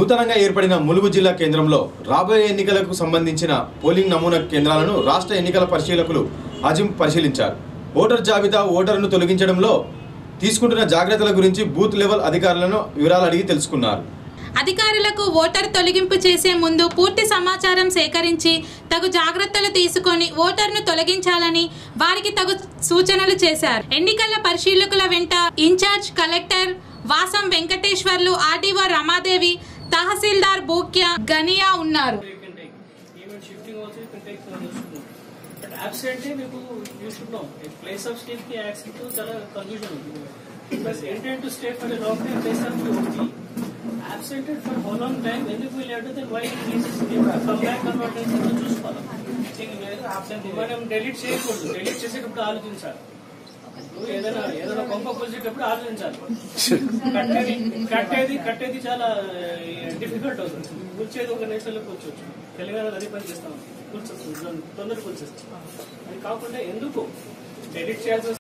నూతనంగా ఏర్పడిన ములుగు జిల్లా కేంద్రంలో రాబోయే ఎన్నికలకు సంబంధించిన పోలింగ్ నమూనా కేంద్రాలను రాష్ట్ర ఎన్నికల పరిశీలకులు అజిం పరిశీలించారు ఓటర్ జాబితా ఓటరును తొలగించడంలో తీసుకుంటున్న జాగ్రత్తల గురించి బూత్ లెవెల్ అధికారులను వివరాలు అడిగి తెలుసుకున్నారు అధికారులకు ఓటర్ తొలగింపు చేసే ముందు పూర్తి సమాచారం సేకరించి తగు జాగ్రత్తలు తీసుకొని ఓటర్ను తొలగించాలని వారికి తగు సూచనలు చేశారు ఎన్నికల పరిశీలకుల వెంట incharge collector Vasam Venkateswarlu RDO Ramadevi తహసీల్దార్ బూక్య గనియా ఉన్నారు you can take. Even shifting also you can take from this room. But absent మీకు you should know. In place of stay కి యాక్సెస్ తో చాలా కన్ఫ్యూజన్ ఉంటుంది. Because intent to stay for a long time place of stay absented for how long time ఎందుకు వెళ్ళాడు then why he is come back అన్నమాట ఏంటో చూసుకోవాలి మనం డెలీట్ చేయకూడదు డెలీట్ చేసేటప్పుడు ఆలోచించాలి నువ్వు ఏదైనా ఏదైనా కొంప కూల్చేటప్పుడు ఆలోచించాలి కట్టేది కట్టేది కట్టేది చాలా డిఫికల్ట్ అవుతుంది కూర్చేది ఒక నిమిషంలో కూర్చోవచ్చు తెలంగాణ అది పని చేస్తాం కూర్చొచ్చు తొందర కూర్చేస్తాం అది కాకుండా ఎందుకు డెలిట్ చేయాల్సి